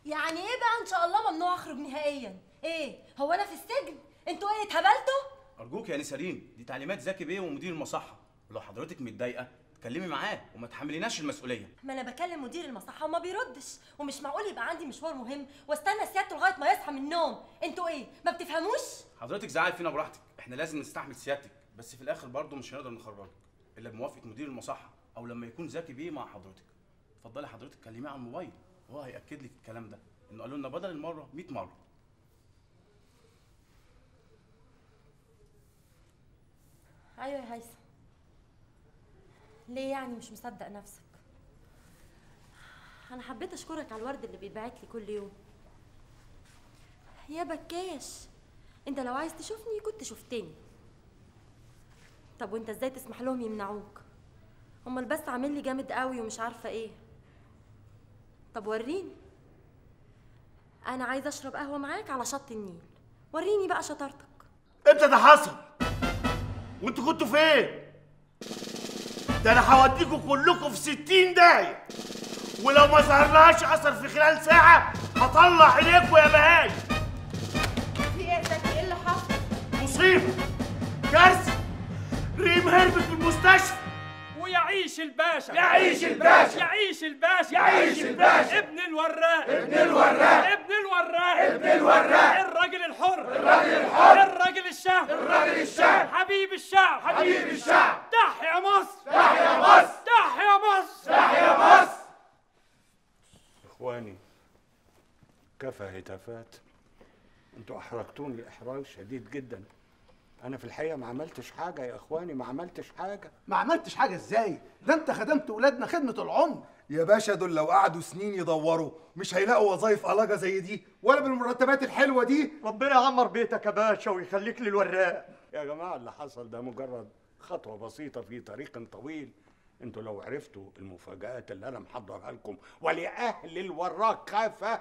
يعني ايه بقى ان شاء الله ممنوع اخرج نهائيا ايه هو انا في السجن انتوا ايه اتهبلتوا ارجوك يا نسرين دي تعليمات زكي بيه ومدير المصحه ولو حضرتك متضايقه اتكلمي معاه وما تحمليناش المسؤوليه ما انا بكلم مدير المصحه وما بيردش ومش معقول يبقى عندي مشوار مهم واستنى سيادته لغايه ما يصحى من النوم انتوا ايه ما بتفهموش حضرتك زعل فينا براحتك احنا لازم نستحمل سيادتك بس في الاخر برضه مش هنقدر نخرجك الا بموافقه مدير المصحه او لما يكون زكي بيه مع حضرتك اتفضلي حضرتك كلميه على الموبايل وهو هياكد لك الكلام ده انه قالوا لنا بدل المره 100 مره ايوه يا هيثم ليه يعني مش مصدق نفسك انا حبيت اشكرك على الورد اللي بيتبعت لي كل يوم يا بكاش انت لو عايز تشوفني كنت شفتني طب وانت ازاي تسمح لهم يمنعوك امال بس عامل لي جامد قوي ومش عارفه ايه طب وريني انا عايزه اشرب قهوه معاك على شط النيل وريني بقى شطارتك امتى ده حصل وانتوا كنتوا فين ده انا هوديكوا كلكم في 60 داهيه ولو ما ظهرلهاش اثر في خلال ساعه هطلع عينيكوا يا بهاي في ايه يا زكي ايه اللي حصل؟ مصيبه كارثه ريم هربت من المستشفى ويعيش الباشا يعيش الباشا. يعيش الباشا يعيش الباشا. ابن الوراق ابن الوراق. ابن الوراق ابن الوراق. الراجل الحر الراجل الحر. الراجل الشاب الراجل الشاب. حبيب الشعب حبيب الشعب. تحيا مصر تحيا مصر. تحيا مصر تحيا مصر اخواني كفى هتافات انتوا احرجتوني احراج شديد جدا انا في الحقيقه ما عملتش حاجه يا اخواني ما عملتش حاجه ما عملتش حاجه ازاي ده انت خدمت ولادنا خدمه العمر يا باشا دول لو قعدوا سنين يدوروا مش هيلاقوا وظايف قلاجه زي دي ولا بالمرتبات الحلوه دي ربنا يعمر بيتك يا باشا ويخليك للوراق يا جماعه اللي حصل ده مجرد خطوه بسيطه في طريق طويل انتوا لو عرفتوا المفاجآت اللي انا محضرها لكم ولأهل الوراق كافة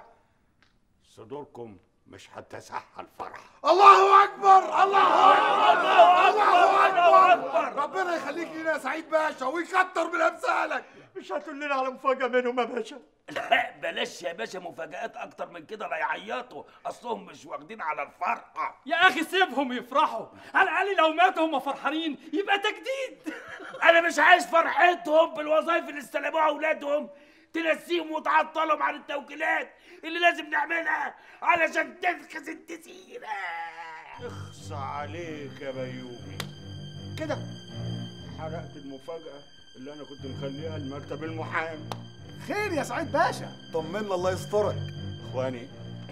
صدوركم مش هتسعها الفرح الله اكبر الله الله أكبر. الله أكبر. ربنا يخليك لنا يا سعيد باشا ويكتر من امثالك مش هتقول لنا على مفاجاه منهم يا باشا لا بلاش يا باشا مفاجآت أكتر من كده لا يعيطوا أصلهم مش واخدين على الفرحة يا اخي سيبهم يفرحوا على الاقل لو ماتوا هم فرحانين يبقى تجديد أنا مش عايز فرحتهم بالوظائف اللي استلموها أولادهم تنسيهم وتعطلهم عن التوكيلات اللي لازم نعملها علشان تنقذ الجزيرة اخص عليك يا بيومي كده حرقت المفاجأة اللي أنا كنت مخليها لمكتب المحامي خير يا سعيد باشا طمنا الله يسترك إخواني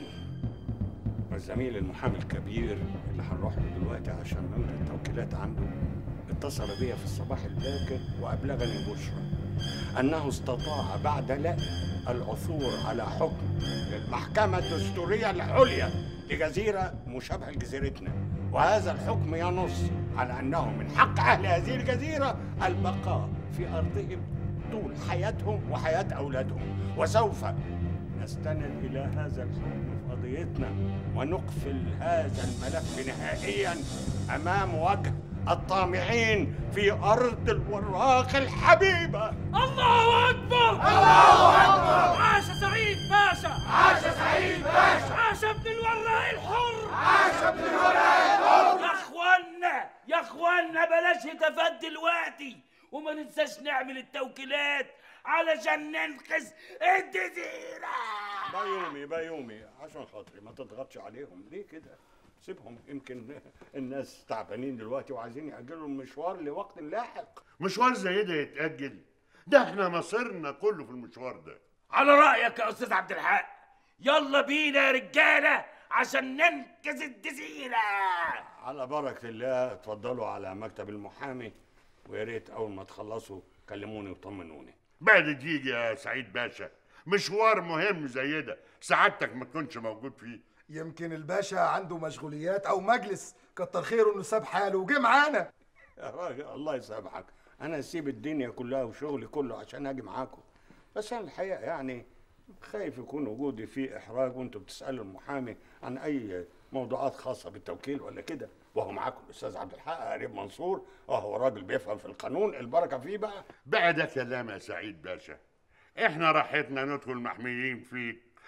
الزميل المحامي الكبير اللي هنروح له دلوقتي عشان نمضي التوكيلات عنده اتصل بيا في الصباح الباكر وأبلغني بشرى أنه استطاع بعد لأ العثور على حكم للمحكمة الدستورية العليا لجزيرة مشابهة لجزيرتنا وهذا الحكم ينص على أنه من حق أهل هذه الجزيرة البقاء في أرضهم طول حياتهم وحياة أولادهم وسوف نستند إلى هذا الحكم في قضيتنا ونقفل هذا الملف نهائيا أمام وجه الطامعين في أرض الوراق الحبيبة الله اكبر الله أكبر. عاش سعيد باشا عاش سعيد باشا. عاش ابن الوراق الحر عاش ابن الوراق الحر. يا اخوانا يا اخوانا بلاش هتافات دلوقتي وما ننساش نعمل التوكيلات علشان ننقذ الجزيرة بيومي بيومي عشان خاطري ما تضغطش عليهم ليه كده سيبهم يمكن الناس تعبانين دلوقتي وعايزين يأجلوا المشوار لوقت لاحق مشوار زي ده يتأجل ده احنا مصيرنا كله في المشوار ده على رأيك يا أستاذ عبد الحق يلا بينا يا رجالة عشان ننقذ الجزيرة على بركة الله اتفضلوا على مكتب المحامي ويا ريت أول ما تخلصوا كلموني وطمنوني بعد تيجي يا سعيد باشا مشوار مهم زي ده سعادتك ما تكونش موجود فيه يمكن الباشا عنده مشغوليات او مجلس كتر خيره انه ساب حاله وجه معانا يا راجل الله يسامحك انا اسيب الدنيا كلها وشغلي كله عشان اجي معاكم بس انا الحقيقه يعني خايف يكون وجودي فيه احراج وانتوا بتسالوا المحامي عن اي موضوعات خاصه بالتوكيل ولا كده وهو معاكم الاستاذ عبد الحق قريب منصور وهو راجل بيفهم في القانون البركه فيه بقى بقى ده كلام يا سعيد باشا احنا راحتنا ندخل محميين فيك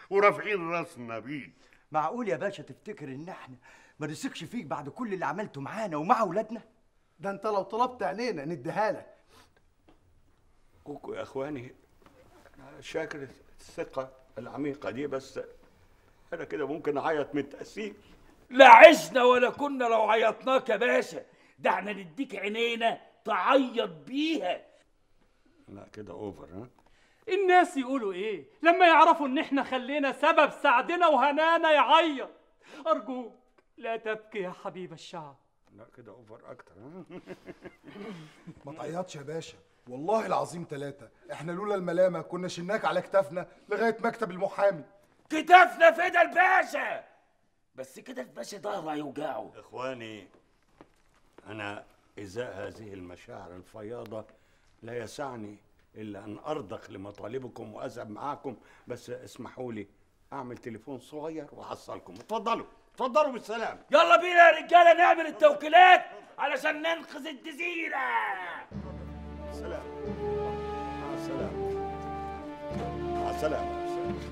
ورافعين راسنا بيه معقول يا باشا تفتكر ان احنا ما نثقش فيك بعد كل اللي عملته معانا ومع اولادنا ده انت لو طلبت عينينا نديها لك كوكو يا اخواني انا شاكر الثقه العميقه دي بس انا كده ممكن اعيط من التاثير لا عشنا ولا كنا لو عيطناك يا باشا ده احنا نديك عينينا تعيط بيها لا كده اوفر ها الناس يقولوا ايه لما يعرفوا ان احنا خلينا سبب سعدنا وهنانا يعيط ارجوك لا تبكي يا حبيب الشعب لا كده اوفر اكتر ها ما تعيطش يا باشا والله العظيم ثلاثة احنا لولا الملامة كنا شلناك على كتافنا لغاية مكتب المحامي كتافنا فدا الباشا بس كده الباشا ظهره هيوجعه اخواني انا ازاء هذه المشاعر الفياضه لا يسعني الا ان ارضخ لمطالبكم واذهب معاكم بس اسمحوا لي اعمل تليفون صغير واحصلكم اتفضلوا اتفضلوا بالسلام يلا بينا يا رجاله نعمل التوكيلات علشان ننقذ الجزيره سلام مع السلامه مع السلامه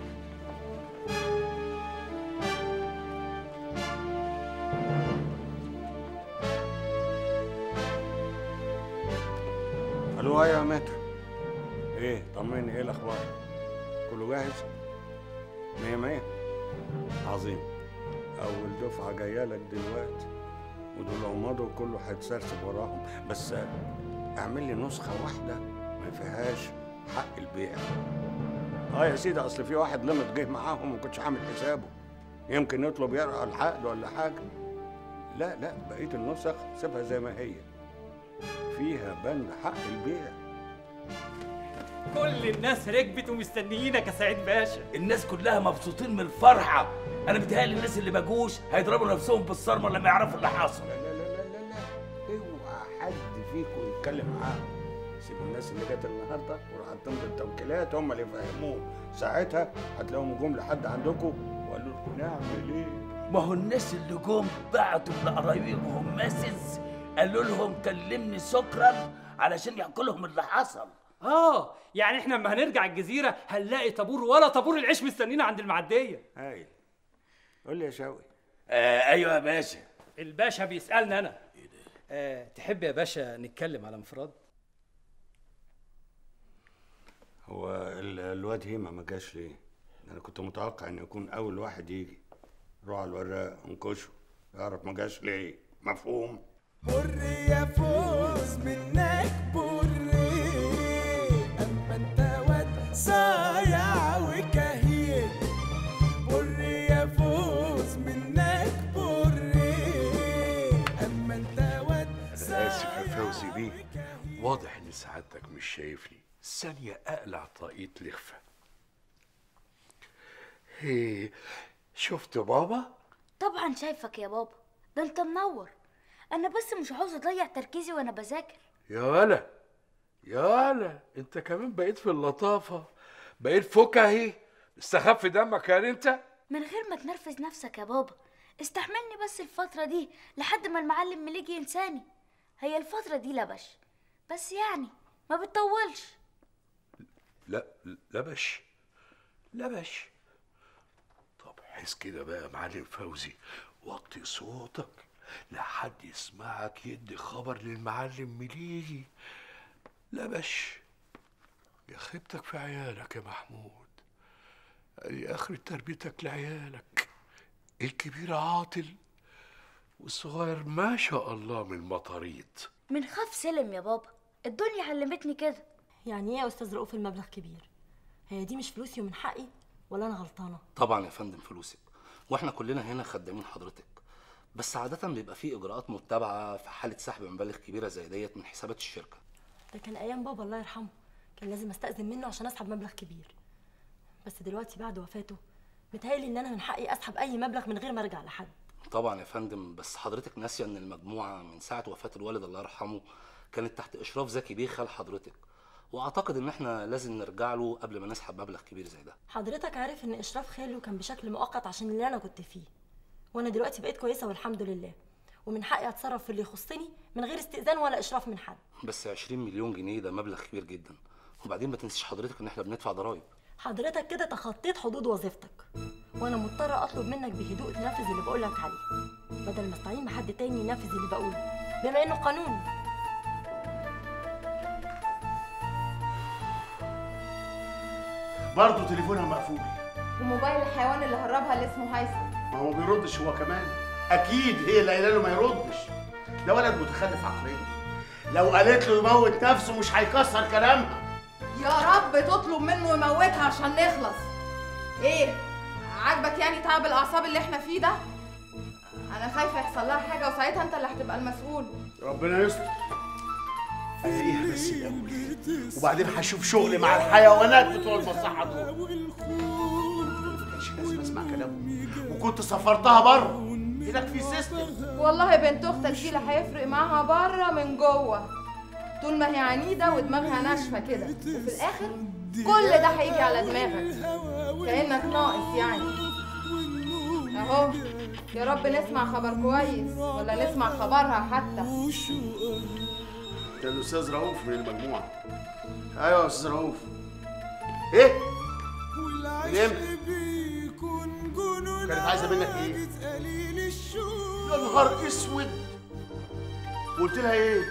الو يا متر ايه طمني ايه الاخبار كله جاهز مية مية عظيم اول دفعه جايه لك دلوقتي ودول لو مضوا كله هيتسرسب وراهم بس اعمل لي نسخه واحده ما فيهاش حق البيع اه يا سيدي اصل في واحد لمط جه معاهم ما كنتش عامل حسابه يمكن يطلب يقرا العقد ولا حاجه لا لا بقيه النسخ سيبها زي ما هي فيها بند حق البيع كل الناس ركبت ومستنيينك يا سعيد باشا الناس كلها مبسوطين من الفرحه انا بتهيألي الناس اللي ما جوش هيضربوا نفسهم بالصرمه لما يعرفوا اللي حصل لا لا لا لا لا اوعى حد فيكم يتكلم معاهم سيبوا الناس اللي جت النهارده وراحوا تمضي التوكيلات هم اللي يفهموهم ساعتها هتلاقيهم جم لحد عندكم وقالوا لكم نعمل ايه ما هو الناس اللي جم بعتوا لقرايبهم مسز قالوا لهم كلمني شكرا علشان يحكوا لهم اللي حصل اه يعني احنا لما هنرجع الجزيره هنلاقي طابور ولا طابور العيش مستنينا عند المعديه هايل قول لي يا شوقي آه ايوه يا باشا الباشا بيسالني انا آه تحب يا باشا نتكلم على انفراد هو ال- الواد هيما ما جاش ليه؟ انا كنت متوقع انه يكون اول واحد يجي روح على الوراق انكشه يعرف ما جاش ليه مفهوم بر يا فوز منك بر اما انت واد صايع وكهيل بر يا فوز منك بر اما انت واد أنا آسف يا فوزي بيه واضح إن سعادتك مش شايفني ثانية أقلع طاقية لخفة إيه شفت بابا؟ طبعا شايفك يا بابا ده انت منور انا بس مش عاوز اضيع تركيزي وانا بذاكر يا ولا يا ولا أنت كمان بقيت في اللطافة بقيت فكهي استخف دمك يا أنت من غير ما تنرفز نفسك يا بابا استحملني بس الفترة دي لحد ما المعلم مليجي ينساني هي الفترة دي لبش بس يعني ما بتطولش لا لبش لبش طب حس كده بقى يا معلم فوزي وطي صوتك لحد يسمعك يدي خبر للمعلم مليجي لبش يا خيبتك في عيالك يا محمود ادي اخر تربيتك لعيالك الكبير عاطل والصغير ما شاء الله من مطاريد من خاف سلم يا بابا الدنيا علمتني كده يعني ايه يا استاذ رؤوف المبلغ كبير هي دي مش فلوسي ومن حقي ولا انا غلطانه طبعا يا فندم فلوسك واحنا كلنا هنا خدامين حضرتك بس عادة بيبقى فيه إجراءات متبعة في حالة سحب مبالغ كبيرة زي ديت من حسابات الشركة ده كان ايام بابا الله يرحمه كان لازم استاذن منه عشان اسحب مبلغ كبير بس دلوقتي بعد وفاته متهيألي ان انا من حقي اسحب اي مبلغ من غير ما ارجع لحد طبعا يا فندم بس حضرتك ناسية إن المجموعة من ساعة وفاة الوالد الله يرحمه كانت تحت إشراف زكي بيه خال حضرتك وأعتقد إن إحنا لازم نرجع له قبل ما نسحب مبلغ كبير زي ده حضرتك عارف ان اشراف خاله كان بشكل مؤقت عشان اللي انا كنت فيه وانا دلوقتي بقيت كويسه والحمد لله ومن حقي اتصرف في اللي يخصني من غير استئذان ولا اشراف من حد بس 20 مليون جنيه ده مبلغ كبير جدا وبعدين ما تنسيش حضرتك إن إحنا بندفع ضرايب حضرتك كده تخطيت حدود وظيفتك وانا مضطره اطلب منك بهدوء تنفذ اللي بقولك عليه بدل ما استعين بحد تاني ينفذ اللي بقوله بما انه قانون برضه تليفونها مقفول وموبايل الحيوان اللي هربها اللي اسمه هيثم ما هو ما بيردش هو كمان اكيد هي اللي قايله له ما يردش ده ولد متخلف عقليا لو قالت له يموت نفسه مش هيكسر كلامها يا رب تطلب منه يموتها عشان نخلص ايه عاجبك يعني تعب الاعصاب اللي احنا فيه ده انا خايفه يحصل لها حاجه وساعتها انت اللي هتبقى المسؤول ربنا يستر الاقيها بس الاول وبعدين هشوف شغل مع الحيوانات بتوع المصحه دول ما كانش لازم اسمع كلامهم وكنت سافرتها بره هناك في سيستم والله بنت اختك دي لا هيفرق معاها بره من جوه طول ما هي عنيده ودماغها ناشفه كده وفي الاخر كل ده هيجي على دماغك كانك ناقص يعني اهو يا رب نسمع خبر كويس ولا نسمع خبرها حتى ده الاستاذ رؤوف من المجموعه ايوه يا استاذ رؤوف ايه من امتى كانت عايزه منك ايه يا نهار اسود قلت لها ايه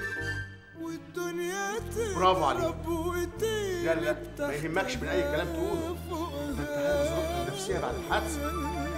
برافو عليك لا لا ما يهمكش من اي كلام تقوله ده انت عارف ظروفها النفسيه بعد الحادثه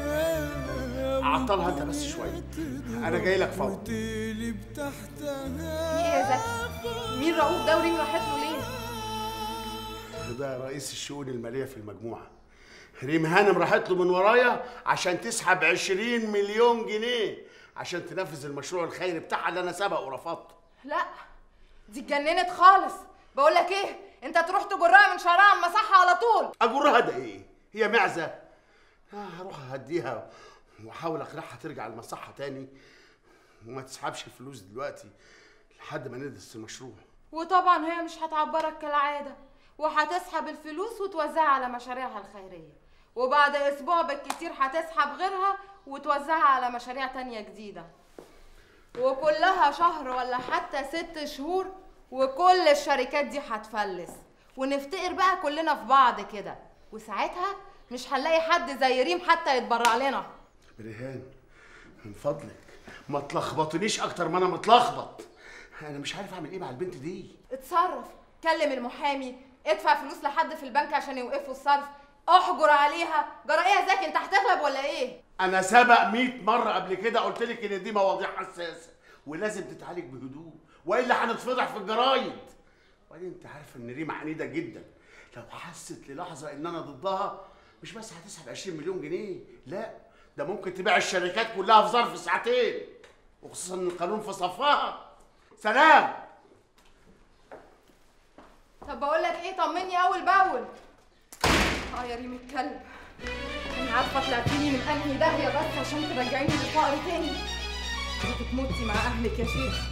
عطلها انت بس شويه انا جاي لك فورا في ايه يا زكي مين رؤوف ده وريم راحت له ليه ده رئيس الشؤون الماليه في المجموعه ريم هانم راحت له من ورايا عشان تسحب 20 مليون جنيه عشان تنفذ المشروع الخيري بتاعها اللي انا سبق ورفضته لا دي اتجننت خالص بقول لك ايه انت تروح تجرها من شعرها على المصحه على طول اجرها ده ايه هي معزه آه هروح اهديها واحاول اقنعها ترجع المصحه تاني وما تسحبش الفلوس دلوقتي لحد ما ندرس المشروع وطبعا هي مش هتعبرك كالعاده وهتسحب الفلوس وتوزعها على مشاريعها الخيريه وبعد اسبوع بالكتير هتسحب غيرها وتوزعها على مشاريع تانية جديده وكلها شهر ولا حتى ست شهور وكل الشركات دي هتفلس ونفتقر بقى كلنا في بعض كده وساعتها مش هنلاقي حد زي ريم حتى يتبرع لنا بريهان من فضلك ما تلخبطنيش اكتر ما انا متلخبط انا مش عارف اعمل ايه مع البنت دي اتصرف كلم المحامي ادفع فلوس لحد في البنك عشان يوقفوا الصرف احجر عليها جرى ايه يا زكي انت هتغلب ولا ايه انا سبق 100 مره قبل كده قلت لك ان دي مواضيع حساسه ولازم تتعالج بهدوء والا هنتفضح في الجرايد وبعدين انت عارفه ان ريم عنيده جدا لو حست للحظه ان انا ضدها مش بس هتسحب 20 مليون جنيه لا ده ممكن تبيع الشركات كلها في ظرف ساعتين وخصوصا ان القانون في صفها سلام طب بقول لك ايه طمني اول باول اه يا ريم الكلب انا عارفه طلعتيني من انهي داهيه بس عشان ترجعيني للفقر تاني انت تموتي مع اهلك يا شيخ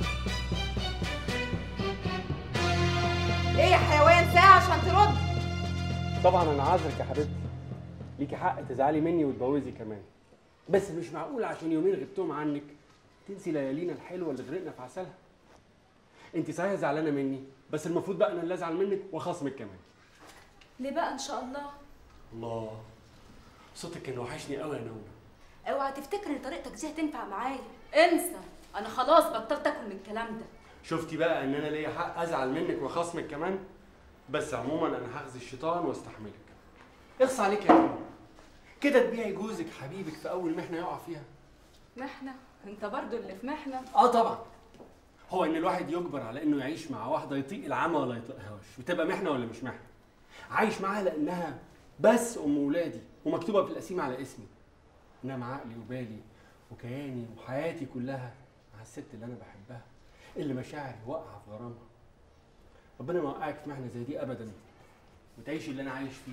ايه يا حيوان ساعه عشان ترد طبعا انا عذرك يا حبيبتي ليكي حق تزعلي مني وتبوظي كمان بس مش معقول عشان يومين غبتهم عنك تنسي ليالينا الحلوه اللي غرقنا في عسلها انت صحيح زعلانه مني بس المفروض بقى انا اللي ازعل منك واخصمك كمان ليه بقى ان شاء الله الله صوتك كان وحشني قوي يا نونا اوعى تفتكر ان طريقتك دي هتنفع معايا انسى انا خلاص بطلت اكل من الكلام ده شفتي بقى ان انا ليا حق ازعل منك واخصمك كمان بس عموما انا هخزي الشيطان واستحملك اخص عليك يا نونا كده تبيعي جوزك حبيبك في اول محنه يقع فيها محنه انت برضو اللي في محنه اه طبعا هو ان الواحد يجبر على انه يعيش مع واحده يطيق العمى ولا يطيقهاش وتبقى محنه ولا مش محنه عايش معاها لانها بس ام ولادي ومكتوبه في القسيمه على اسمي انما عقلي وبالي وكياني وحياتي كلها مع الست اللي انا بحبها اللي مشاعري واقعه في غرامها ربنا ما يوقعك في محنه زي دي ابدا وتعيشي اللي انا عايش فيه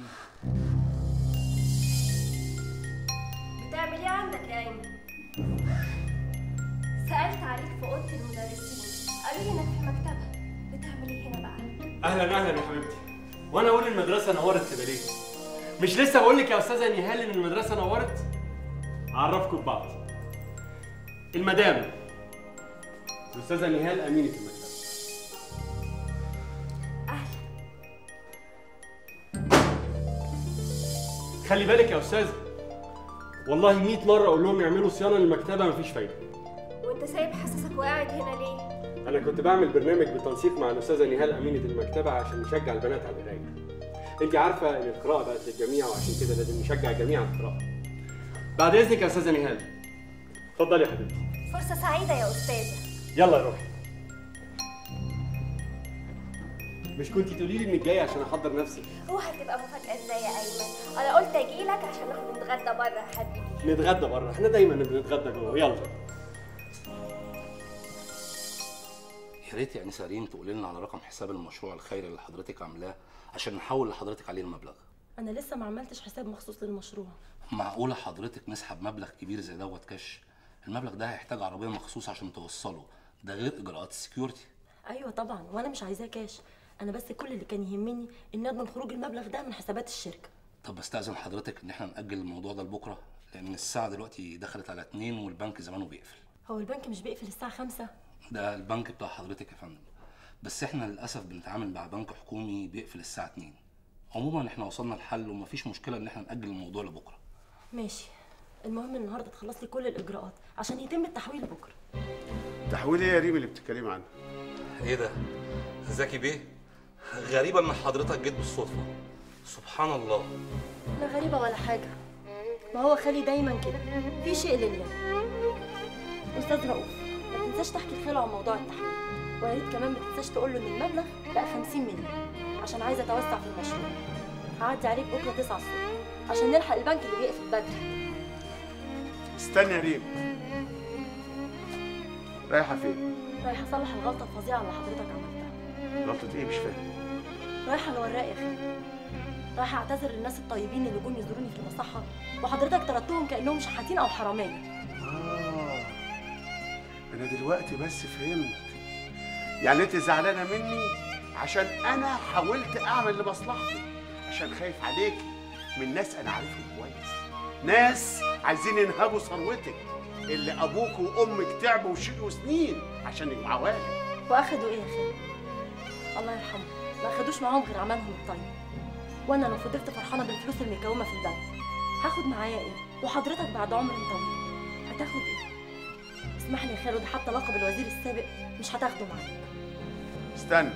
بتعمل ايه عندك يا ايمن سالت عليك في اوضه المدرسين قالوا لي انك في المكتبه بتعمل ايه هنا بقى اهلا اهلا يا حبيبتي وانا اقول المدرسه نورت كده ليه مش لسه بقول لك يا استاذه نهال ان المدرسه نورت اعرفكم ببعض المدام الاستاذه نهال امينه المكتبه خلي بالك يا استاذ والله 100 مره اقول لهم يعملوا صيانه للمكتبه مفيش فايده وانت سايب حاسسك وقاعد هنا ليه؟ انا كنت بعمل برنامج بالتنسيق مع الاستاذه نهال امينه المكتبه عشان نشجع البنات على القرايه انت عارفه ان القراءه بقت للجميع وعشان كده لازم نشجع الجميع على القراءه بعد اذنك يا استاذه نهال اتفضلي يا حبيبتي فرصة سعيدة يا أستاذة يلا يا روحي مش كنتي تقولي لي انك جايه عشان احضر نفسي هو هتبقى مفاجأة ازاي يا أيمن؟ أنا قلت أجيلك عشان نروح نتغدى بره يا حبيبي نتغدى بره احنا دايما بنتغدى جوه يلا يا ريت يا انسه ريم تقولي لنا على رقم حساب المشروع الخيري اللي حضرتك عاملاه عشان نحول لحضرتك عليه المبلغ انا لسه ما عملتش حساب مخصوص للمشروع معقوله حضرتك نسحب مبلغ كبير زي دوت كاش المبلغ ده هيحتاج عربيه مخصوص عشان توصله ده غير اجراءات السكيورتي ايوه طبعا وانا مش عايزاه كاش انا بس كل اللي كان يهمني ان اضمن خروج المبلغ ده من حسابات الشركه طب بستأذن حضرتك ان احنا نأجل الموضوع ده لبكره لان الساعه دلوقتي دخلت على اتنين والبنك زمانه بيقفل هو البنك مش بيقفل الساعه خمسة ده البنك بتاع حضرتك يا فندم بس احنا للاسف بنتعامل مع بنك حكومي بيقفل الساعه 2 عموما احنا وصلنا لحل ومفيش مشكله ان احنا نأجل الموضوع لبكره ماشي المهم النهارده تخلص لي كل الاجراءات عشان يتم التحويل بكره تحويل ايه يا ريم اللي بتتكلمي عنه؟ ايه ده زكي بيه غريبه ان حضرتك جيت بالصدفه سبحان الله لا غريبه ولا حاجه ما هو خالي دايما كده في شيء لله استاذ رؤوف ما تنساش تحكي لخاله عن موضوع التحويل ويا ريت كمان ما تنساش تقول له ان المبلغ بقى 50 مليون عشان عايزه اتوسع في المشروع هعدي عليك بكره 9 الصبح عشان نلحق البنك اللي بيقفل بدري استني يا ريم رايحة فين؟ رايحه اصلح الغلطه الفظيعه اللي حضرتك عملتها غلطة ايه مش فاهم رايحه لوراق يا خالي رايحه اعتذر للناس الطيبين اللي جم يزوروني في المصحه وحضرتك طردتهم كانهم شحاتين او حراميه آه أنا دلوقتي بس فهمت يعني أنت زعلانة مني عشان أنا حاولت أعمل لمصلحتك عشان خايف عليكي من ناس أنا عارفهم كويس ناس عايزين ينهبوا ثروتك اللي أبوك وأمك تعبوا وشقوا سنين عشان يبقوا عوالم واخدوا ايه يا خالي الله يرحمه ما اخدوش معاهم غير عملهم الطيب وانا لو فضلت فرحانه بالفلوس المكومه في البنك هاخد معايا ايه وحضرتك بعد عمر طويل هتاخد ايه اسمح لي يا خالد حتى لقب الوزير السابق مش هتاخده معاك استنى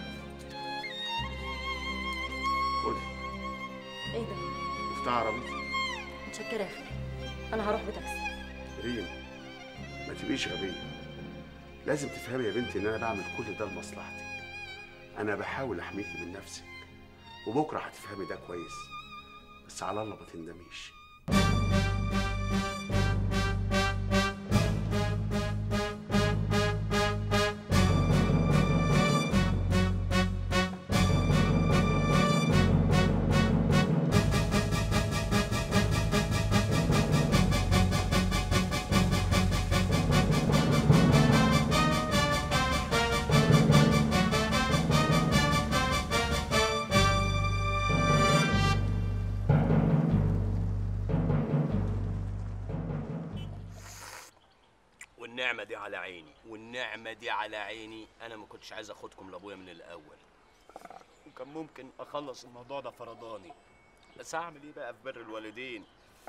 خدي ايه ده مفتاح عربيتي متشكره يا خالد انا هروح بتاكسي ريم ما تبقيش غبية لازم تفهمي يا بنتي ان انا بعمل كل ده لمصلحتك انا بحاول احميكي من نفسك وبكره هتفهمي ده كويس بس على الله ما تندميش والنعمة دي على عيني والنعمة دي على عيني أنا ما كنتش عايز أخدكم لأبويا من الأول وكان ممكن أخلص الموضوع ده فرداني بس هعمل إيه بقى في بر الوالدين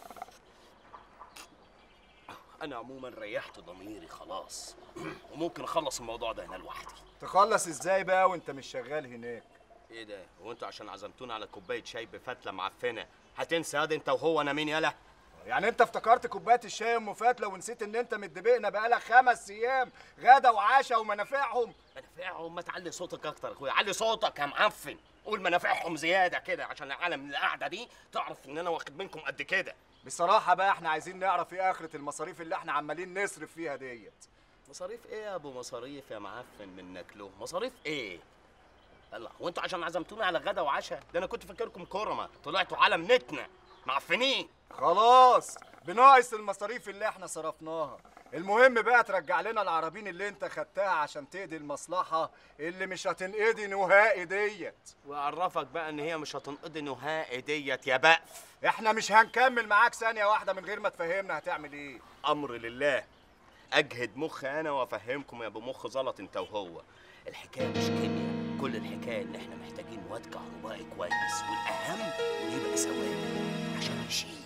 أنا عموما ريحت ضميري خلاص وممكن أخلص الموضوع ده هنا لوحدي تخلص ازاي بقى وانت مش شغال هناك إيه ده هو أنتوا عشان عزمتونا على كوباية شاي بفتلة معفنة هتنسى هذا أنت وهو أنا مين يالا يعني انت افتكرت كوبايه الشاي ام فاتله ونسيت ان انت متدبقنا بقالك خمس ايام غدا وعشاء ومنافعهم منافعهم ما تعلي صوتك اكتر يا اخويا علي صوتك يا معفن قول منافعهم زياده كده عشان العالم من القعده دي تعرف ان انا واخد منكم قد كده بصراحه بقى احنا عايزين نعرف ايه اخره المصاريف اللي احنا عمالين نصرف فيها ديت مصاريف ايه يا ابو مصاريف يا معفن منك له مصاريف ايه الله وانتوا عشان عزمتوني على غدا وعشاء ده انا كنت فاكركم كرمه طلعتوا عالم نتنا معفنين خلاص بناقص المصاريف اللي احنا صرفناها المهم بقى ترجع لنا العربين اللي انت خدتها عشان تقضي المصلحه اللي مش هتنقضي نهائي ديت واعرفك بقى ان هي مش هتنقضي نهائي ديت يا بقف احنا مش هنكمل معاك ثانيه واحده من غير ما تفهمنا هتعمل ايه امر لله اجهد مخ انا وافهمكم يا ابو مخ زلط انت وهو الحكايه مش كيمياء كل الحكايه ان احنا محتاجين واد كهربائي كويس والاهم انه يبقى سواق عشان يشيل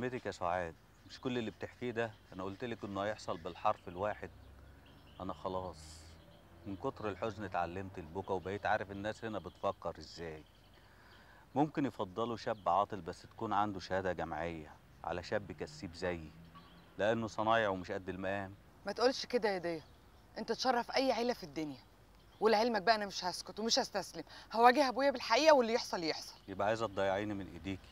بذمتك يا سعاد مش كل اللي بتحكيه ده انا قلت لك انه هيحصل بالحرف الواحد انا خلاص من كتر الحزن اتعلمت البكا وبقيت عارف الناس هنا بتفكر ازاي ممكن يفضلوا شاب عاطل بس تكون عنده شهاده جامعيه على شاب كسيب زيي لانه صنايع ومش قد المقام ما تقولش كده يا ديا انت تشرف اي عيله في الدنيا ولعلمك بقى انا مش هسكت ومش هستسلم هواجه ابويا بالحقيقه واللي يحصل يحصل يبقى عايزه تضيعيني من ايديكي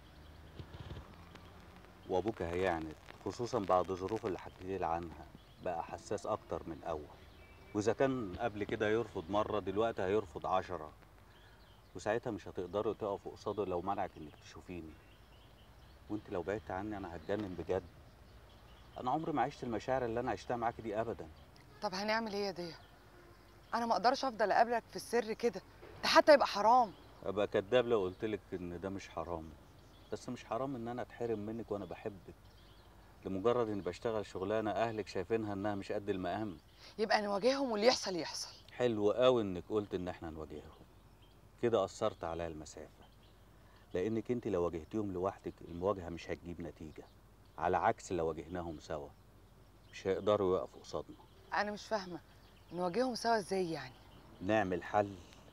وابوك هيعند خصوصا بعد الظروف اللي حكيت لي عنها بقى حساس اكتر من الاول واذا كان قبل كده يرفض مره دلوقتي هيرفض عشرة وساعتها مش هتقدروا تقفوا قصاده لو منعك انك تشوفيني وانت لو بعدت عني انا هتجنن بجد انا عمري ما عشت المشاعر اللي انا عشتها معاكي دي ابدا طب هنعمل ايه يا ديا انا ما اقدرش افضل اقابلك في السر كده ده حتى يبقى حرام ابقى كداب لو قلت لك ان ده مش حرام بس مش حرام ان انا اتحرم منك وانا بحبك لمجرد اني بشتغل شغلانه اهلك شايفينها انها مش قد المقام يبقى نواجههم واللي يحصل يحصل حلو قوي انك قلت ان احنا نواجههم كده اثرت عليا المسافه لانك انت لو واجهتيهم لوحدك المواجهه مش هتجيب نتيجه على عكس لو واجهناهم سوا مش هيقدروا يقفوا قصادنا انا مش فاهمه نواجههم سوا ازاي يعني نعمل حل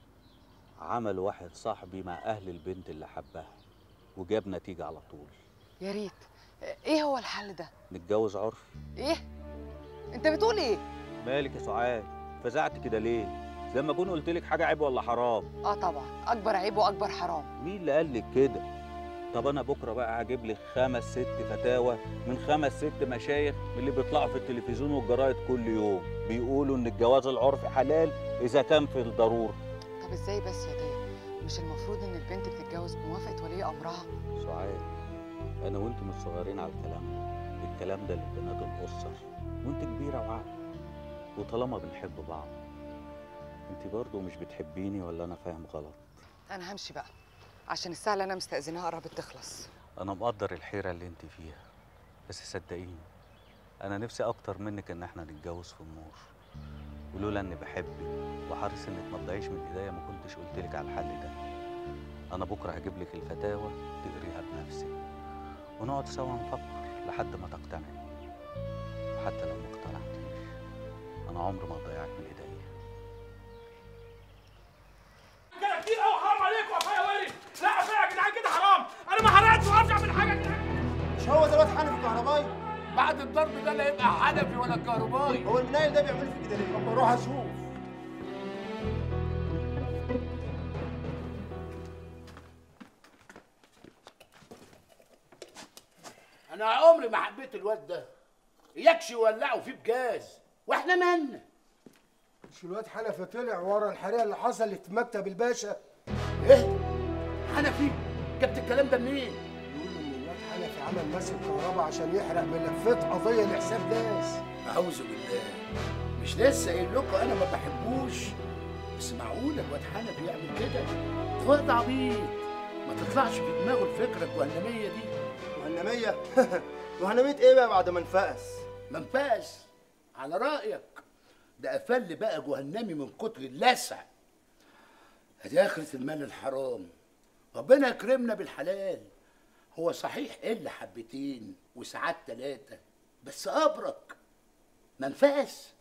عمل واحد صاحبي مع اهل البنت اللي حبها وجاب نتيجه على طول يا ريت ايه هو الحل ده نتجوز عرفي ايه انت بتقول ايه مالك يا سعاد فزعت كده ليه لما اكون قلت لك حاجه عيب ولا حرام اه طبعا اكبر عيب واكبر حرام مين اللي قال لك كده طب انا بكره بقى هجيب لك خمس ست فتاوى من خمس ست مشايخ من اللي بيطلعوا في التلفزيون والجرايد كل يوم بيقولوا ان الجواز العرفي حلال اذا كان في الضروره طب ازاي بس يا ديا مش المفروض ان البنت بتتجوز بموافقه ولي امرها سعاد انا وانت مش صغيرين على الكلام ده الكلام ده لبنات الاسر وانت كبيره وعاقله وطالما بنحب بعض انت برضه مش بتحبيني ولا انا فاهم غلط انا همشي بقى عشان الساعه اللي انا مستاذناها قربت تخلص انا مقدر الحيره اللي انت فيها بس صدقيني انا نفسي اكتر منك ان احنا نتجوز في النور ولولا اني بحبك وحريص انك ما تضيعيش من ايديا ما كنتش قلت لك على الحل ده انا بكره هجيب لك الفتاوى تقريها بنفسك ونقعد سوا نفكر لحد ما تقتنعي وحتى لو ما اقتنعتيش انا عمري ما هضيعك من ايديا كده كتير قوي حرام عليكم يا اخويا وارد لا يا يا جدعان كده حرام انا ما حرقتش وعارف اعمل حاجه يا جدعان مش هو دلوقتي حنفي الكهربائي بعد الضرب ده لا يبقى حنفي ولا كهربائي هو المنايل ده بيعمل في كده ليه؟ اما اروح اشوف انا عمري ما حبيت الواد ده اياكش يولعوا فيه بجاز واحنا مالنا مش الواد حنفي طلع ورا الحريقه اللي حصلت في مكتب الباشا ايه حنفي جبت الكلام ده منين بيقولوا ان الواد حنفي عمل ماسك كهرباء عشان يحرق ملفات قضيه لحساب ناس اعوذ بالله مش لسه قايل لكم انا ما بحبوش بس معقول الواد حنفي يعمل كده ده واد عبيط ما تطلعش في دماغه الفكره الجهنميه دي جهنميه جهنميه ايه بقى بعد ما انفقس ما انفقس على رايك ده قفل بقى جهنمي من كتر اللسع ادي اخرة المال الحرام ربنا يكرمنا بالحلال هو صحيح الا حبتين وساعات ثلاثة بس ابرك منفقس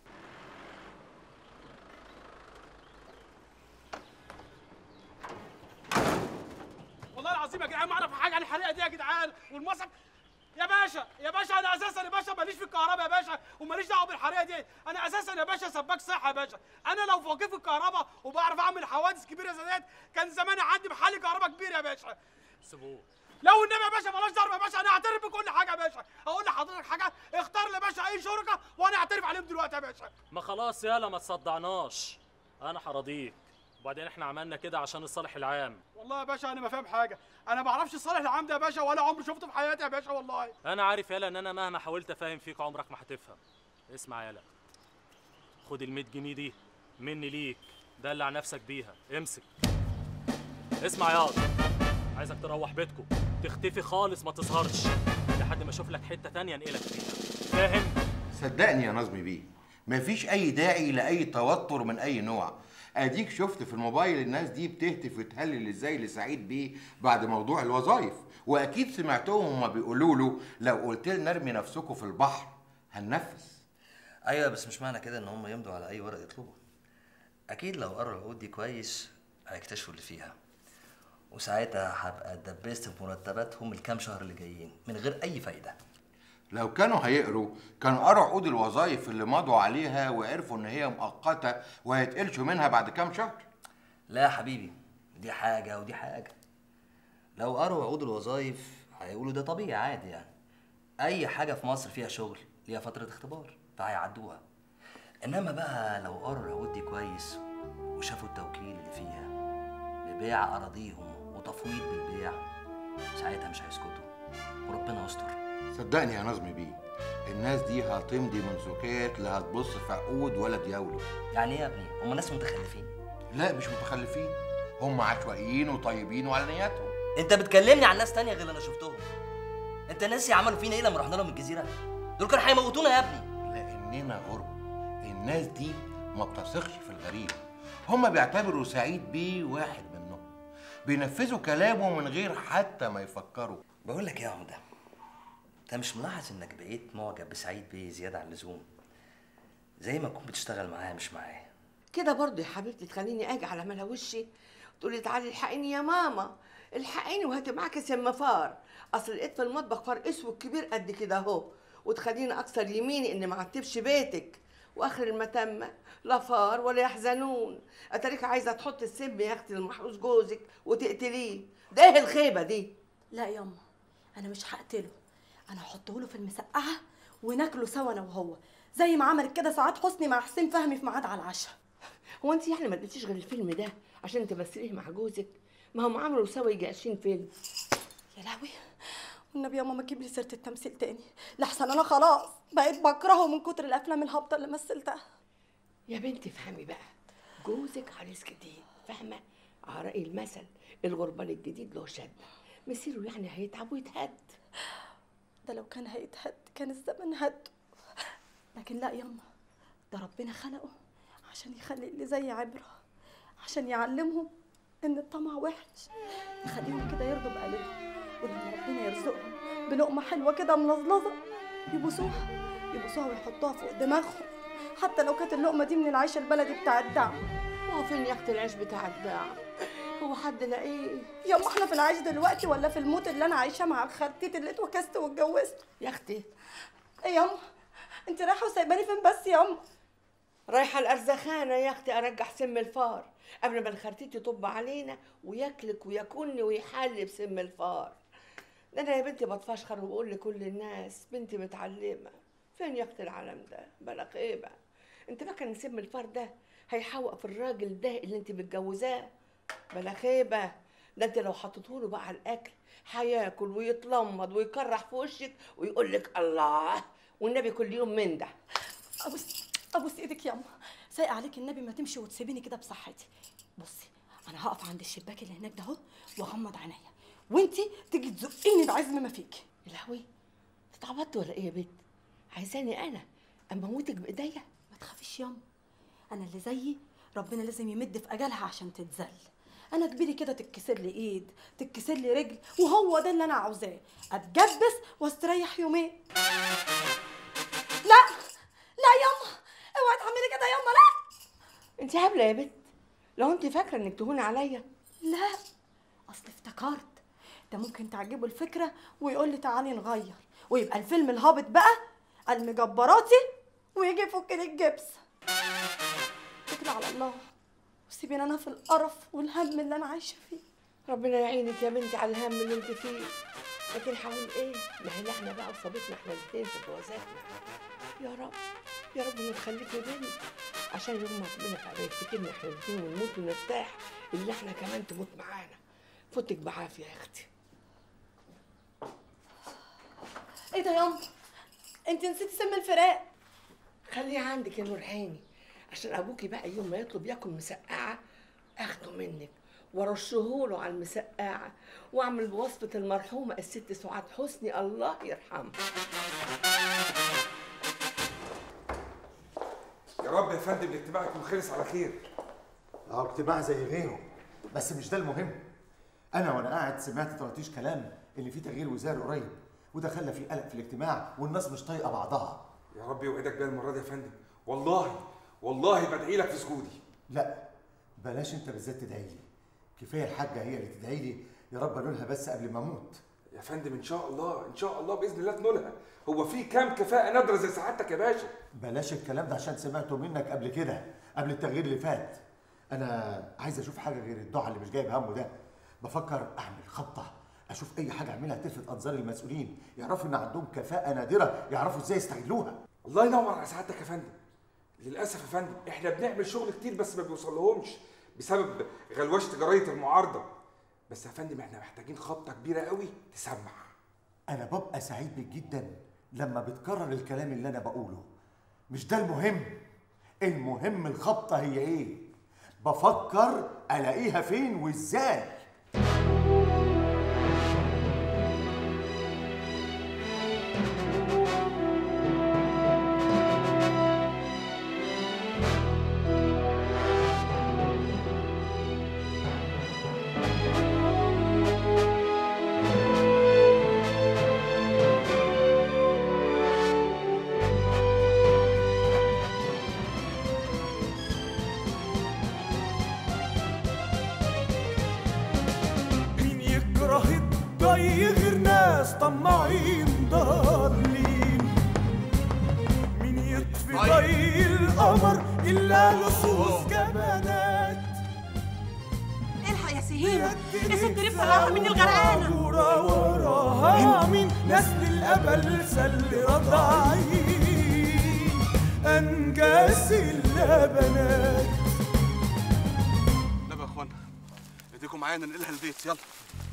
والله العظيم يا جدعان ما اعرف حاجه عن الحريقه دي يا جدعان والمصحف يا باشا يا باشا انا اساسا يا باشا ماليش في الكهرباء يا باشا وماليش دعوه بالحريقه دي انا اساسا يا باشا سباك صحه يا باشا انا لو فوقي في الكهرباء وبعرف اعمل حوادث كبيره زي ديت كان زماني عندي محل كهرباء كبير يا باشا سيبوه لو النبي يا باشا مالهاش ضرب يا باشا انا اعترف بكل حاجه يا باشا اقول لحضرتك حاجه اختار لي يا باشا اي شركه وانا اعترف عليهم دلوقتي يا باشا ما خلاص يالا ما تصدعناش انا هراضيك وبعدين احنا عملنا كده عشان الصالح العام والله يا باشا انا ما فاهم حاجه انا ما اعرفش الصالح العام ده يا باشا ولا عمري شفته في حياتي يا باشا والله انا عارف يالا ان انا مهما حاولت افهم فيك عمرك ما هتفهم اسمع يالا خد ال 100 جنيه دي مني ليك دلع نفسك بيها امسك اسمع ياض عايزك تروح بيتكم تختفي خالص ما تظهرش لحد ما اشوف لك حته تانية انقلك فيها فاهم صدقني يا نظمي بيه مفيش اي داعي لاي توتر من اي نوع اديك شفت في الموبايل الناس دي بتهتف وتهلل ازاي لسعيد بيه بعد موضوع الوظائف واكيد سمعتهم هما بيقولوا له لو قلت لنا ارمي نفسكم في البحر هننفذ ايوه بس مش معنى كده ان هم يمضوا على اي ورق يطلبه اكيد لو قروا العقود دي كويس هيكتشفوا اللي فيها وساعتها هبقى اتدبست في مرتباتهم الكام شهر اللي جايين من غير اي فايده لو كانوا هيقروا كانوا قروا عقود الوظائف اللي مضوا عليها وعرفوا ان هي مؤقته وهيتقلشوا منها بعد كام شهر لا يا حبيبي دي حاجه ودي حاجه لو قروا عقود الوظائف هيقولوا ده طبيعي عادي يعني اي حاجه في مصر فيها شغل ليها فتره اختبار فهيعدوها انما بقى لو قروا العقود دي كويس وشافوا التوكيل اللي فيها ببيع اراضيهم وتفويض بالبيع ساعتها مش هيسكتوا وربنا يستر صدقني يا نظمي بيه الناس دي هتمضي من سكات لا هتبص في عقود ولا دياولوا يعني ايه يا ابني هم ناس متخلفين لا مش متخلفين هم عشوائيين وطيبين وعلى نياتهم انت بتكلمني عن ناس تانية غير اللي انا شفتهم انت ناسي عملوا فينا ايه لما رحنا لهم الجزيره دول كانوا هيموتونا يا ابني لاننا غرب الناس دي ما بتثقش في الغريب هم بيعتبروا سعيد بيه واحد منهم بينفذوا كلامه من غير حتى ما يفكروا بقول لك ايه يا عمده انت مش ملاحظ انك بقيت معجب بسعيد بيه زياده عن اللزوم زي ما تكون بتشتغل معاه مش معاه كده برضه يا حبيبتي تخليني اجي على ملا وشي تقولي تعالي الحقيني يا ماما الحقيني وهاتي معاكي سم فار اصل لقيت في المطبخ فار اسود كبير قد كده اهو وتخليني اكسر يميني اني ما عتبش بيتك واخر المتمه لا فار ولا يحزنون اتاريك عايزه تحط السم يا اختي لمحروس جوزك وتقتليه ده ايه الخيبه دي لا ياما انا مش هقتله انا هحطه له في المسقعه وناكله سوا انا وهو زي ما عملت كده سعاد حسني مع حسين فهمي في ميعاد على العشاء هو انت يعني ما لقيتيش غير الفيلم ده عشان تمثليه مع جوزك ما هم عملوا سوا يجي 20 فيلم يا لهوي والنبي يا ماما جيب لي سيره التمثيل تاني لحسن انا خلاص بقيت بكرهه من كتر الافلام الهابطه اللي مثلتها يا بنتي افهمي بقى جوزك عريس جديد فاهمه على رأي المثل الغربال الجديد له شده مسيره يعني هيتعب ويتهد ده لو كان هيتهد كان الزمن هد لكن لا ياما ده ربنا خلقه عشان يخلي اللي زي عبره عشان يعلمهم ان الطمع وحش يخليهم كده يرضوا بقليلهم ولما ربنا يرزقهم بلقمه حلوه كده ملظلظه يبوسوها يبوسوها ويحطوها فوق دماغهم حتى لو كانت اللقمه دي من العيش البلدي بتاع الدعم هو فين يا اختي العيش بتاع الدعم هو حد لاقيه ياما احنا في العيش دلوقتي ولا في الموت اللي انا عايشاه مع الخرتيت اللي اتوكست واتجوزت يا اختي ايه ياما انت رايحه وسايباني فين بس ياما رايحه الارزخانه يا اختي ارجع سم الفار قبل ما الخرتيت يطب علينا وياكلك وياكلني ويحل بسم الفار ده انا يا بنتي بتفشخر وبقول لكل الناس بنتي متعلمه فين يا اختي العالم ده بلا خيبه انت فاكره ان سم الفار ده هيحوق في الراجل ده اللي انت متجوزاه بلا خيبه ده انت لو حطيته له بقى على الاكل هياكل ويتلمض ويكرح في وشك ويقول لك الله والنبي كل يوم من ده ابوس ابوس ايدك ياما سايق عليك النبي ما تمشي وتسيبيني كده بصحتي بصي انا هقف عند الشباك اللي هناك ده اهو واغمض عينيا وانتي تيجي تزقيني بعزم ما فيكي يا لهوي اتعبطت ولا ايه يا بنت عايزاني انا اموتك بايديا ما تخافيش ياما انا اللي زيي ربنا لازم يمد في اجلها عشان تتذل انا كبيري كده تتكسر لي ايد تتكسر لي رجل وهو ده اللي انا عاوزاه اتجبس واستريح يومين لا لا ياما اوعي تعملي كده ياما لا انت هبله يا بنت لو انت فاكره انك تهوني عليا لا اصل افتكرت ده ممكن تعجبه الفكره ويقول لي تعالي نغير ويبقى الفيلم الهابط بقى المجبراتي ويجي يفك لي الجبس اتكل على الله وسيبيني انا في القرف والهم اللي انا عايشه فيه ربنا يعينك يا بنتي على الهم اللي انت فيه لكن حاول ايه ما هي احنا بقى وصابتنا احنا الاثنين في جوازاتنا يا رب يا رب ما تخليكي بنت عشان يوم ما ربنا بقى يفتكرنا احنا الاثنين ونموت ونرتاح اللي احنا كمان تموت معانا فوتك بعافيه يا اختي ايه ده ياما انت نسيتي سم الفراق خليه عندك يا نور عيني عشان ابوكي بقى يوم ما يطلب ياكل مسقعه اخده منك وارشهوله على المسقعه واعمل بوصفه المرحومه الست سعاد حسني الله يرحمها يا رب يا فندم الاجتماع يكون خلص على خير اه اجتماع زي غيره بس مش ده المهم انا وانا قاعد سمعت طرطيش كلام ان في تغيير وزاري قريب وده خلى في قلق في الاجتماع والناس مش طايقه بعضها يا رب يوعدك بيها المره دي يا فندم والله والله بدعي لك في سجودي لا بلاش انت بالذات تدعي لي كفايه الحاجه هي اللي تدعي لي يا رب انولها بس قبل ما اموت يا فندم ان شاء الله ان شاء الله باذن الله تنولها هو في كام كفاءه نادره زي سعادتك يا باشا بلاش الكلام ده عشان سمعته منك قبل كده قبل التغيير اللي فات انا عايز اشوف حاجه غير الدعاء اللي مش جايب همه ده بفكر اعمل خطه اشوف اي حاجه اعملها تلفت انظار المسؤولين يعرفوا ان عندهم كفاءه نادره يعرفوا ازاي يستغلوها الله ينور على سعادتك يا فندم للاسف يا فندم احنا بنعمل شغل كتير بس ما بيوصلهمش بسبب غلوشه جرايه المعارضه بس يا فندم احنا محتاجين خبطه كبيره قوي تسمع انا ببقى سعيد بيك جدا لما بتكرر الكلام اللي انا بقوله مش ده المهم المهم الخبطه هي ايه بفكر الاقيها فين وازاي مين يكره الضي غير ناس طماعين ضالين مين يطفي ضي القمر الا لصوص جبانات الحق يا سهيمة يا ست ريف راحة مني الغرقانة ورا وراها مين نسل الأبلسة اللي رضعين أنجاس اللبنات لا يا اخوانا ايديكم معايا ننقلها البيت يلا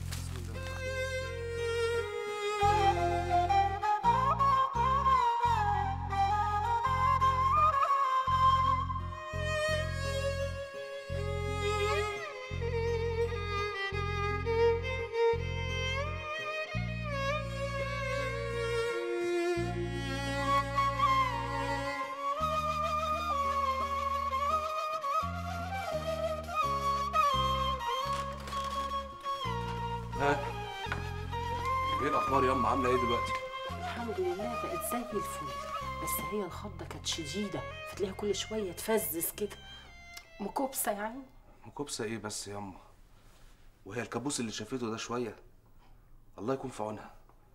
ها ايه الاخبار يا اما عامله ايه دلوقتي الحمد لله بقت زي الفل بس هي الخضة كانت شديدة فتلاقيها كل شوية تفزز كده مكوبسة يعني مكوبسه ايه بس يا اما وهي الكابوس اللي شافته ده شويه الله يكون في عونها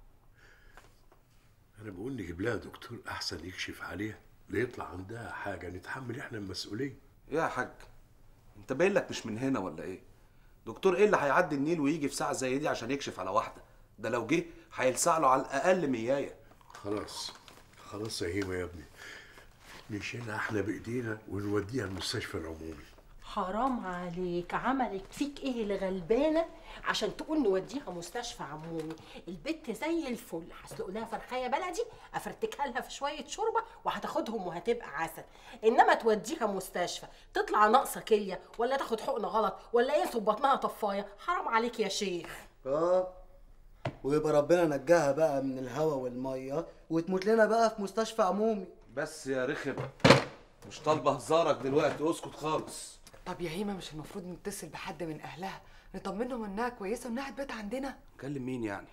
انا بقول نجيب لها دكتور احسن يكشف عليها لا يطلع عندها حاجه نتحمل احنا المسؤوليه ايه يا حاج انت باين لك مش من هنا ولا ايه دكتور ايه اللي هيعدي النيل ويجي في ساعه زي دي عشان يكشف على واحده ده لو جه هيلسع له على الاقل ميايه خلاص خلاص يا هيما يا ابني نشيلها احنا بايدينا ونوديها المستشفى العمومي حرام عليك عملت فيك ايه اللي غلبانة عشان تقول نوديها مستشفى عمومي البت زي الفل هسلق لها فرخايه بلدي افرتكها لها في شويه شوربه وهتاخدهم وهتبقى عسل انما توديها مستشفى تطلع ناقصه كليه ولا تاخد حقنه غلط ولا ينصب بطنها طفايه حرام عليك يا شيخ اه ويبقى ربنا نجاها بقى من الهوا والميه وتموت لنا بقى في مستشفى عمومي بس يا رخم مش طالبه هزارك دلوقتي اسكت خالص طب يا هيما مش المفروض نتصل بحد من اهلها نطمنهم انها كويسه وانها هتبات عندنا كلم مين يعني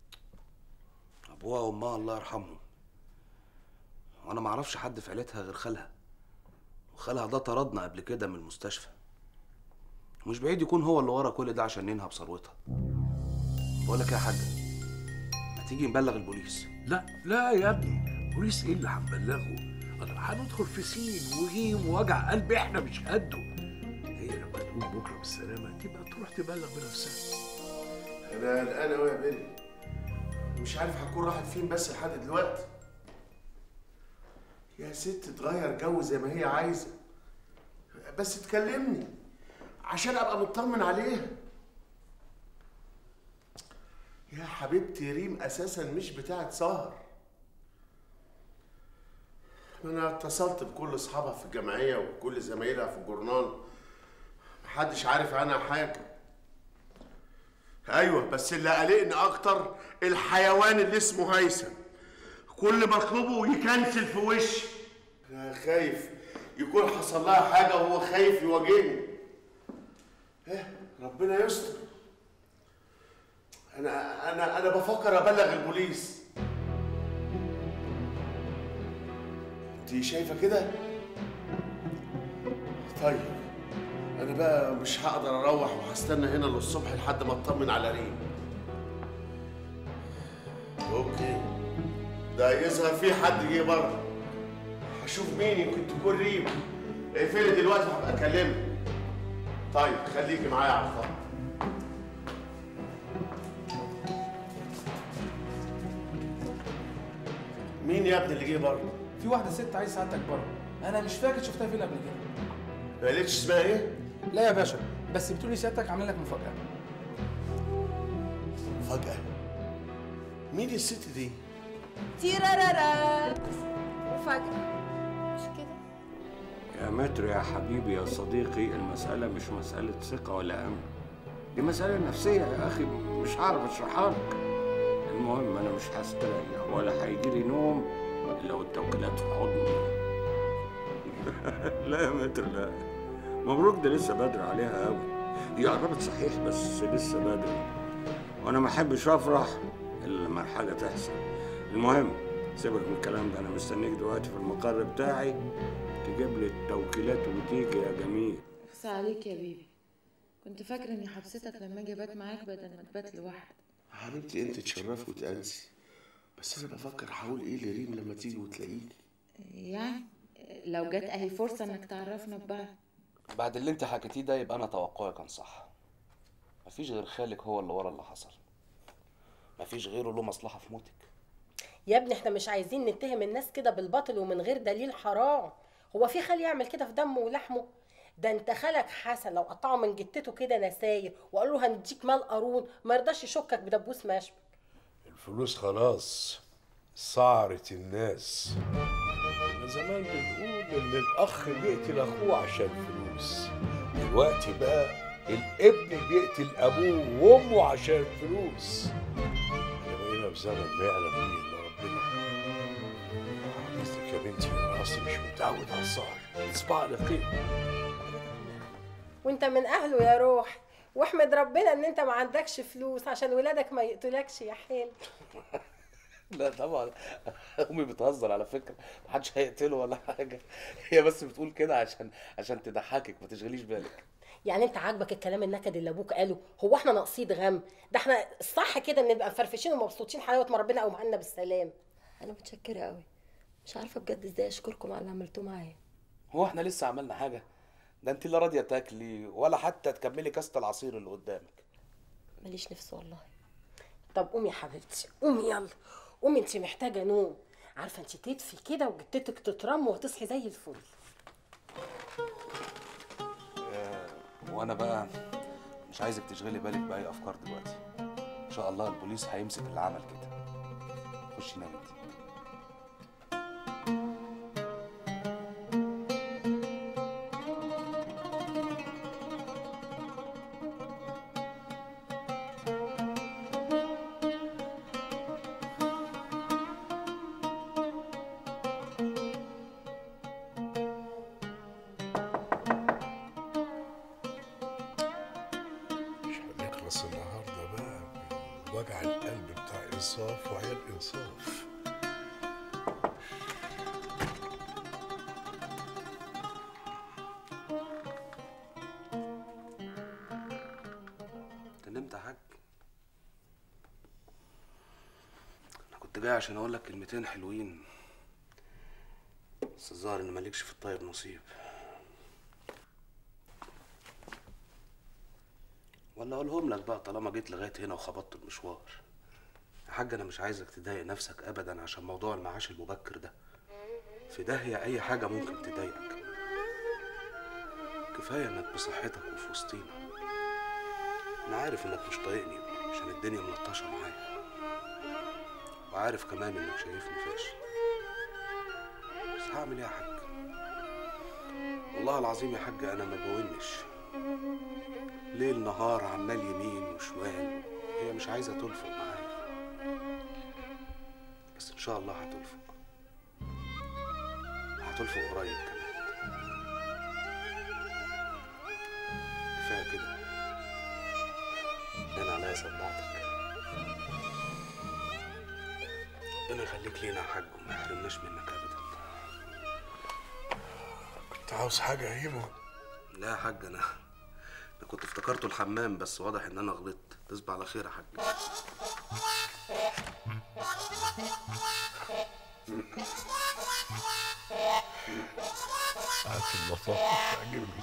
ابوها وامها الله يرحمهم وانا ما اعرفش حد في عيلتها غير خالها وخالها ده طردنا قبل كده من المستشفى مش بعيد يكون هو اللي ورا كل ده عشان ينهب ثروتها بقول لك إيه يا حاج ما تيجي نبلغ البوليس لا لا يا ابني بوليس ايه اللي هنبلغه أنا هندخل في سين وجيم ووجع قلب احنا مش قده هي لما تقوم بكره بالسلامه تبقى تروح تبلغ بنفسها انا قلقان قوي يا بيلي مش عارف هكون راحت فين بس لحد دلوقتي يا ست تغير جو زي ما هي عايزه بس تكلمني عشان ابقى مطمن عليها يا حبيبتي ريم اساسا مش بتاعت سهر انا اتصلت بكل اصحابها في الجمعيه وكل زمايلها في الجورنال محدش عارف عنها حاجه ايوه بس اللي قلقني اكتر الحيوان اللي اسمه هيثم كل ما اطلبه يكنسل في وشي انا خايف يكون حصل لها حاجه وهو خايف يواجهني ايه ربنا يستر انا انا انا بفكر ابلغ البوليس انت شايفه كده طيب انا بقى مش هقدر اروح وهستنى هنا للصبح لحد ما اطمن على ريم اوكي ده يظهر في حد جه بره هشوف مين يمكن تكون ريم اقفلي دلوقتي وهبقى اكلمك طيب خليكي معايا على الخط مين يا ابني اللي جه بره؟ في واحده ست عايز سعادتك بره انا مش فاكر شفتها فين قبل كده ما قالتش اسمها ايه؟ لا يا باشا بس بتقولي سيادتك عامل لك مفاجاه مفاجأة مين الست دي؟ تيرارارا مفاجأة مش كده يا متر يا حبيبي يا صديقي المسألة مش مسألة ثقة ولا أمن دي مسألة نفسية يا أخي مش هعرف أشرحها لك المهم أنا مش هستريح ولا هيجي لي نوم إلا والتوكيلات في حضني لا يا متر لا مبروك ده لسه بدري عليها قوي هي قربت صحيح بس لسه بدري وأنا ما أحبش أفرح إلا لما الحاجة تحصل المهم سيبك من الكلام ده أنا مستنيك دلوقتي في المقر بتاعي تجيب لي التوكيلات وتيجي يا جميل اخصى عليك يا بيبي كنت فاكرة اني حبستك لما اجي ابات معاك بدل ما تبات لوحدك حبيبتي انت تشرفي وتأنسي بس انا بفكر هقول ايه لريم لما تيجي وتلاقيني يعني لو جت اهي فرصة انك تعرفنا ببعض بعد اللي انت حكيتيه ده يبقى انا توقعي كان صح مفيش غير خالك هو اللي ورا اللي حصل مفيش غيره له مصلحة في موتك يا ابني احنا مش عايزين نتهم الناس كده بالباطل ومن غير دليل حرام هو في خال يعمل كده في دمه ولحمه ده انت خالك حسن لو قطعوا من جتته كده نساير وقالوا له هنديك مال قارون ما يرضاش يشكك بدبوس مشبك الفلوس خلاص صعرت الناس كنا زمان بنقول ان الاخ بيقتل اخوه عشان فلوس دلوقتي بقى الابن بيقتل ابوه وامه عشان فلوس احنا بقينا في زمن ما يعلم بيه الا ربنا حضرتك يا بنتي انا اصلي مش متعود على السهر تصبح على خير وانت من اهله يا روح واحمد ربنا ان انت ما عندكش فلوس عشان ولادك ما يقتلكش يا حيل لا طبعا امي بتهزر على فكرة محدش هيقتله ولا حاجة هي بس بتقول كده عشان عشان تضحكك ما تشغليش بالك يعني انت عاجبك الكلام النكد اللي ابوك قاله هو احنا ناقصين غم ده احنا الصح كده ان نبقى مفرفشين ومبسوطين حلاوه ما ربنا قوم عنا بالسلام انا متشكره قوي مش عارفه بجد ازاي اشكركم على اللي عملتوه معايا هو احنا لسه عملنا حاجة ده انت لا راضية تاكلي ولا حتى تكملي كاسة العصير اللي قدامك ماليش نفس والله طب قومي يا حبيبتي قومي يلا قومي انت محتاجه نوم عارفه انت تدفي كده وجتتك تترم وتصحي زي الفل آه، وانا بقى مش عايزك تشغلي بالك بأي افكار دلوقتي ان شاء الله البوليس هيمسك اللي عمل كده خشي نامي انت مش هنخلص النهارده بقى من وجع القلب بتاع انصاف وعيال انصاف انت نمت يا حاج انا كنت جاي عشان اقول لك كلمتين حلوين بس الظاهر ان مالكش في الطيب نصيب ولا اقولهم لك بقى طالما جيت لغايه هنا وخبطت المشوار يا حاج انا مش عايزك تضايق نفسك ابدا عشان موضوع المعاش المبكر ده في داهيه اي حاجه ممكن تضايقك كفايه انك بصحتك وفي وسطينا انا عارف انك مش طايقني عشان الدنيا ملطشه معايا وعارف كمان انك شايفني فاشل بس هعمل ايه يا حاج والله العظيم يا حاج انا ما بونش ليل نهار عمال يمين وشمال هي مش عايزه تلفق معايا بس ان شاء الله هتلفق هتلفق قريب كمان كفايه كده انا عليا صدعتك ربنا يخليك لينا يا حاج وما يحرمناش منك ابدا كنت عاوز حاجه يا هيمو لا يا حاج انا انا كنت افتكرته الحمام بس واضح ان انا غلطت تصبح على خير يا حاج ساعات اللطافه بتعجبني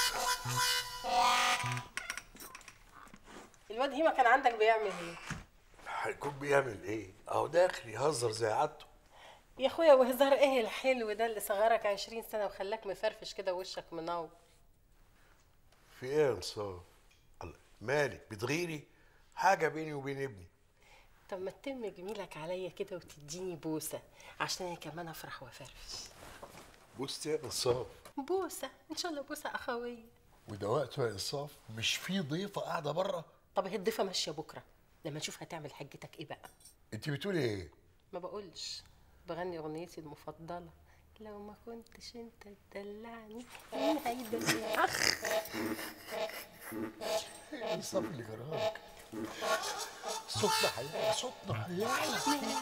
الواد هيما كان عندك بيعمل ايه هيكون بيعمل ايه؟ اهو داخل يهزر زي عادته يا اخويا وهزار ايه الحلو ده اللي صغرك عشرين سنه وخلاك مفرفش كده ووشك منور في ايه يا انصاف؟ الله، مالك بتغيري؟ حاجه بيني وبين ابني طب ما تتم جميلك عليا كده وتديني بوسه عشان انا كمان افرح وافرفش بصي يا انصاف بوسه ان شاء الله بوسه اخويه وده وقته يا انصاف مش في ضيفه قاعده بره طب هي الضيفه ماشيه بكره لما نشوف هتعمل حجتك ايه بقى انت بتقولي ايه؟ ما بقولش بغني اغنيتي المفضله لو ما كنتش انت تدلعني مين هيدلعني ايه انصاف اللي جرالك؟ صوتنا هيعلى صوتنا هيعلى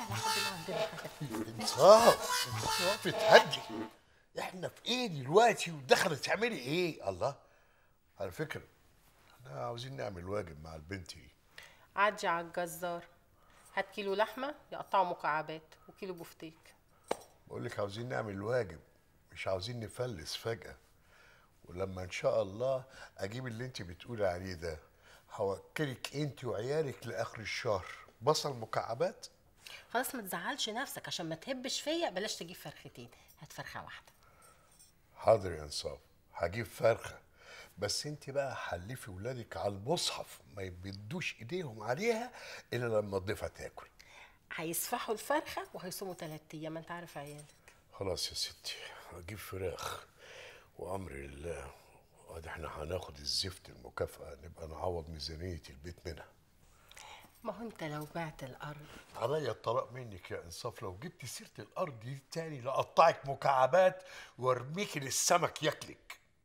انصاف انصاف اتهدي احنا في ايه دلوقتي ودخلت تعملي ايه؟ الله على فكره احنا عاوزين نعمل واجب مع البنت دي عدي على الجزار هات كيلو لحمه يقطعه مكعبات وكيلو بفتيك بقول لك عاوزين نعمل واجب مش عاوزين نفلس فجأة ولما ان شاء الله اجيب اللي انت بتقولي عليه ده هوكلك انت وعيالك لاخر الشهر بصل مكعبات خلاص ما تزعلش نفسك عشان ما تهبش فيا بلاش تجيب فرختين هات فرخه واحده حاضر يا انصاف هجيب فرخة بس انت بقى حلفي ولادك على المصحف ما يبدوش ايديهم عليها الا لما الضيفة تاكل هيسفحوا الفرخه وهيصوموا تلات ايام ما انت عارف عيالك خلاص يا ستي هجيب فراخ وامر الله وادي احنا هناخد الزفت المكافأة نبقى نعوض ميزانية البيت منها ما هو انت لو بعت الارض عليا الطلاق منك يا انصاف لو جبت سيرة الارض دي تاني لقطعك مكعبات وارميكي للسمك ياكلك